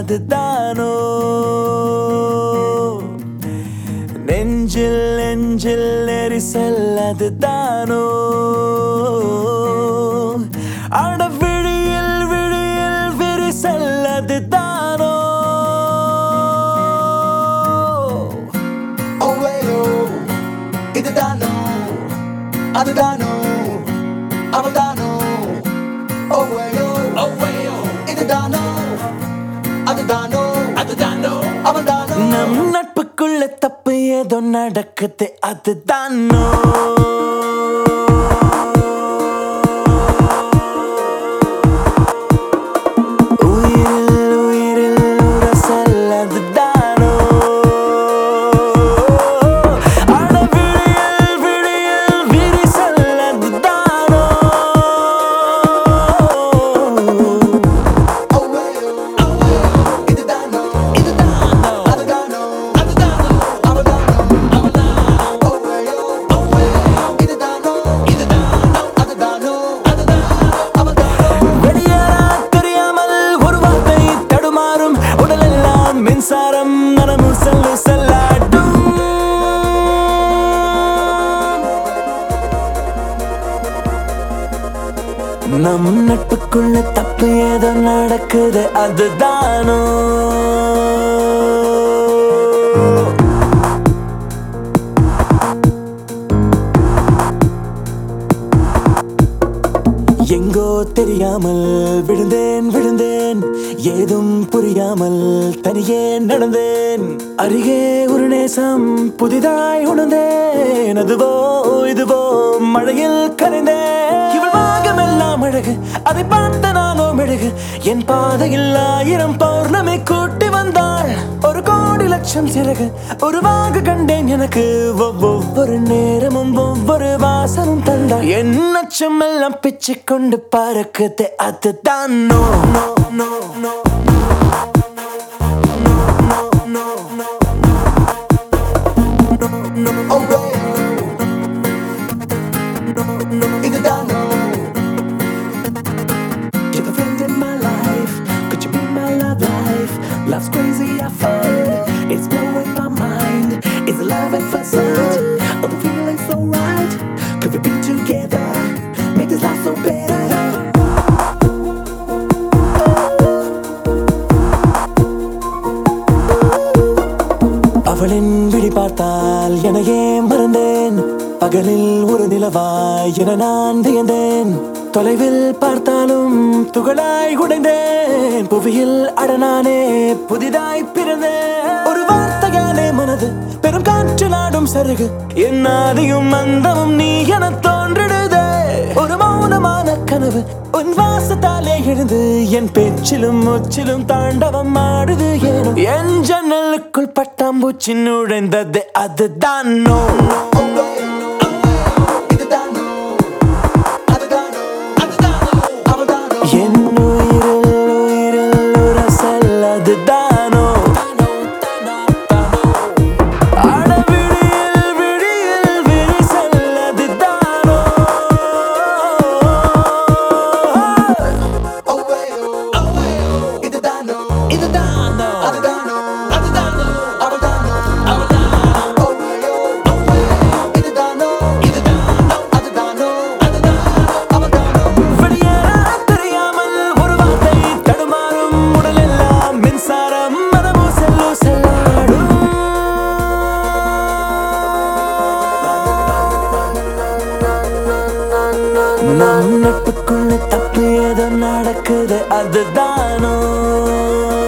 அதுதானோ நெஞ்சில் நெஞ்சில் நெரிசல் அதுதானோ அட விழியில் விழியில் விரிசல் அதுதானோ ஓவேயோ இதுதானோ அதுதானோ அவள்தானோ ஓவேயோ ஓவேயோ இதுதானோ அதுதானோ அதுதானோ அவள்தானோ நம் நட்புக்குள்ள தப்பு ஏதோ நடக்குது அதுதானோ உயிரில் உயிரில் உரசல் அதுதானோ அட விழியில் விழியில் விரிசல் அதுதானோ ஓவேயோ இதுதானோ இதுதானோ அதுதானோ அதுதானோ அவள்தானோ அவள்தானோ ஓவேயோ ஓவேயோ இதுதானோ இதுதானோ அதுதானோ அதுதானோ அவள்தானோ வெளியேறா தெரியாமல் ஒரு வார்த்தை தடுமாறும் உடலெல்லாம் மின்சாரம் மனமும் செல்லு செல்லாட்டும் நம் நட்புக்குள்ள தப்பு ஏதோ நடக்குது அதுதானோ எங்கோ தெரியாமல் விழுந்தேன் விழுந்தேன் ஏதும் புரியாமல் தனியே நடந்தேன் அருகே ஒரு நேசம் புதிதாய் உணர்ந்தேன் அதுவோ இதுவோ மழையில் கரைந்தேன் இவள் பாகமெல்லாம் அழகு அதை பார்த்த நானோ மெழுகு என் பாதையில் ஆயிரம் பௌர்ணமி கூட்டி வந்தாள் ஒரு கோடி லட்சம் சிறகு உருவாக கண்டேன் எனக்கு ஒவ்- ஒவ்வொரு நேரமும் ஒவ்வொரு வாசமும் தந்தாள் என் அச்சம் எல்லாம் பிச்சு கொண்டு பறக்குது அதுதான் நோ நோ நோ நோ இதுதானோ You're the friend in my life. Could you be my love life? Love's crazy, I find. It's blowing my mind. It's love at first sight. Oh, the feeling's so right. Could we be together? Make this life so better. அவளின் விழி பார்த்தால் எனையே மறந்தேன் பகலில் ஒரு நிலவாய் என நான் வியந்தேன் தொலைவில் பார்த்தாலும் துகளாய் உடைந்தேன் புவியில் அடனானே புதிதாய் பிறந்தேன் ஒரு வார்த்தையாலே மனது பெரும் காற்று நாடும் சருகு என் ஆதியும் அந்தமும் நீ என தோன்றிடுதே ஒரு மௌனமான கனவு உன் வாசத்தாலே எழுந்து என் பேச்சிலும் முச்சிலும் தாண்டவம் ஆடுது ஏனோ என் ஜன்னலுக்குள் பட்டாம்பூச்சி நுழைந்தது அதுதான் நோ இதுதானோ அதுதானோ அதுதானோ அவள்தானோ என் உயிரில் உயிரில் உரசல் அதுதானோ அட விழியில் விழியில் விரிசல் அதுதானோ ஓவேயோ இதுதானோ இதுதானோ அதுதானோ அதுதானோ அவள்தானோ அவள்தானோ ஓவேயோ ஓவேயோ இதுதானோ இதுதானோ அதுதானோ அதுதானோ அவள்தானோ வெளியேறா தெரியாமல் ஒரு வார்த்தை தடுமாறும் உடலெல்லாம் மின்சாரம் மனமோ செல்லோ செல்லாடும் நம் நட்புக்குள்ள தப்பு ஏதோ நடக்குது அதுதானோ